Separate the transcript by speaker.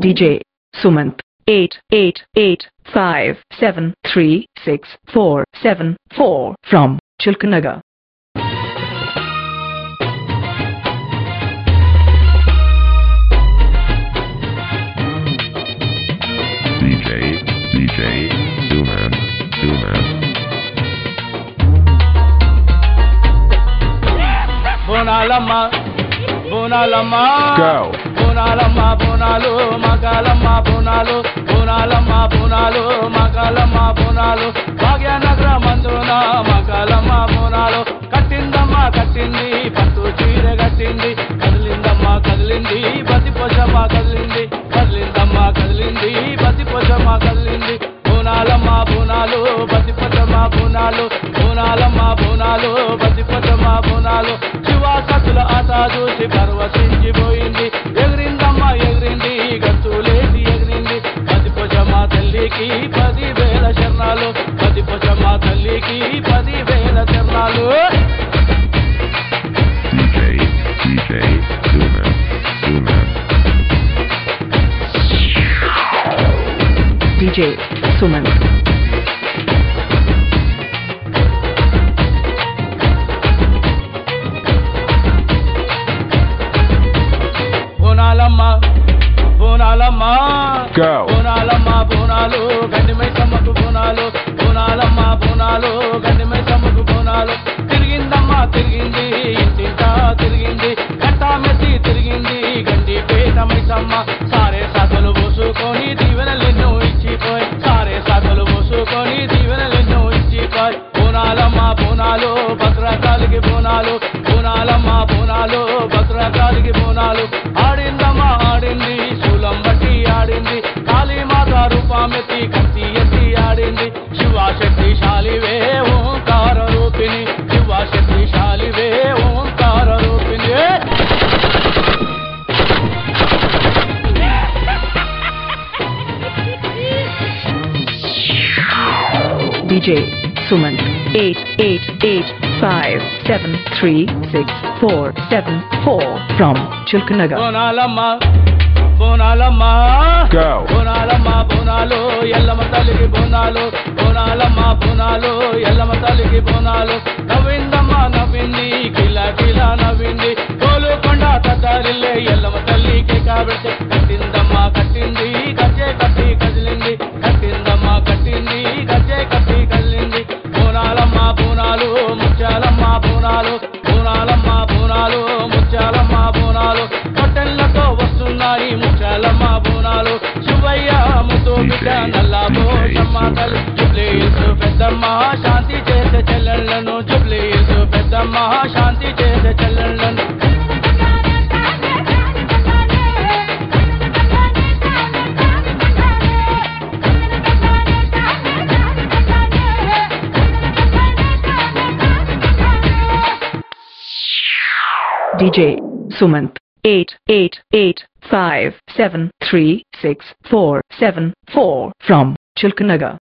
Speaker 1: DJ Sumant eight eight eight five seven three six four seven four from Chilkanaga.
Speaker 2: DJ, DJ, Suman, Suman.
Speaker 3: బోనాలమ్మ బోనాలమ్మ
Speaker 2: Go.
Speaker 3: బోనాలమ్మ Bonalu మకాలమ్మ Bonalu బోనాలమ్మ Bonalu మకాలమ్మ Bonalu Bhagyanagar మందున మకాలమ్మ Bonalu కట్టిందమ్మ కట్టింది పట్టు చీర కట్టింది కదిలిందమ్మ కదిలింది బతి పొజమ్మ కదిలింది కదిలిందమ్మ కదిలింది బతి పొజమ్మ కదిలింది బోనాలమ్మ బోనాలు బతి పొజమ్మ బోనాలు బోనాలమ్మ బోనాలు బతి పొజమ్మ బోనాలు శివాసతుల ఆట చూసి పరవశించిపోయింది ఎగిరిందమ్మ ఎగిరింది గంతులేసి ఎగిరింది పది పొజమ్మ తల్లికి పది వేల శరణాలు పది పొజమ్మ తల్లికి పది వేల శరణాలు
Speaker 2: DJ, DJ, Suman, Suman.
Speaker 1: DJ Sumant.
Speaker 3: బోనాలమ్మ బోనాలమ్మ
Speaker 2: Go.
Speaker 3: బోనాలమ్మ Bonalu గండి మైసమ్మకు బోనాలు బోనాలమ్మ బోనాలు గండి మైసమ్మకు బోనాలు తిరిగిందమ్మ తిరిగింది ఇంటింటా తిరిగింది కట్టా మెత్తి తిరిగింది గండి పేట మైసమ్మ సారే సాధలు పోసుకొని దీవెనలెన్నో ఇచ్చిపోయి సారే సాధలు పోసుకొని దీవెనలెన్నో ఇచ్చిపోయి బోనాలమ్మ బోనాలు భద్రకాలికి బోనాలు బోనాలమ్మ బోనాలు భద్రకాలికి బోనాలు ఆడిందమ్మ ఆడింది శూలం బట్టి ఆడింది కాళీమాత రూపమెత్తి కత్తి ఎత్తి ఆడింది శివశక్తిశాలివే ఓంకార రూపిణి శివశక్తిశాలివే ఓంకార రూపిణి
Speaker 1: DJ Sumant eight eight eight five seven three six four seven four from Chilkanaga.
Speaker 3: బోనాలమ్మ బోనాలమ్మ
Speaker 2: Go.
Speaker 3: బోనాలమ్మ Bonalu Yellamma తల్లికి బోనాలు బోనాలమ్మ బోనాలు ఎల్లమ్మ తల్లికి బోనాలు నవ్విందమ్మ నవ్వింది కిలా కిలా నవ్వింది కోలుకొండ తల్లిలే ఎల్లమ్మ తల్లికి కాబట్టి కట్టిందమ్మ కట్టింది గజ్జే కట్టి కదిలింది కట్టిందమ్మ కట్టింది గజ్జే కట్టి కదిలింది బోనాలమ్మ బోనాలు ముత్యాలమ్మ బోనాలు బోనాలమ్మ బోనాలు ముత్యాలమ్మ బోనాలు పొట్టెళ్లతో వస్తున్నాయి ముత్యాలమ్మ బోనాలు శివయ్య ముద్దు బిడ్డ నల్లాబో తల్లి జుబ్లీసు పెద్దమ్మ శాంతి చేసే చెల్లెళ్లను జుబ్లీసు పెద్దమ్మ శాంతి చేసే చెల్లెళ్లను
Speaker 1: DJ Sumant eight eight eight five seven three six four seven four from Chilkanaga.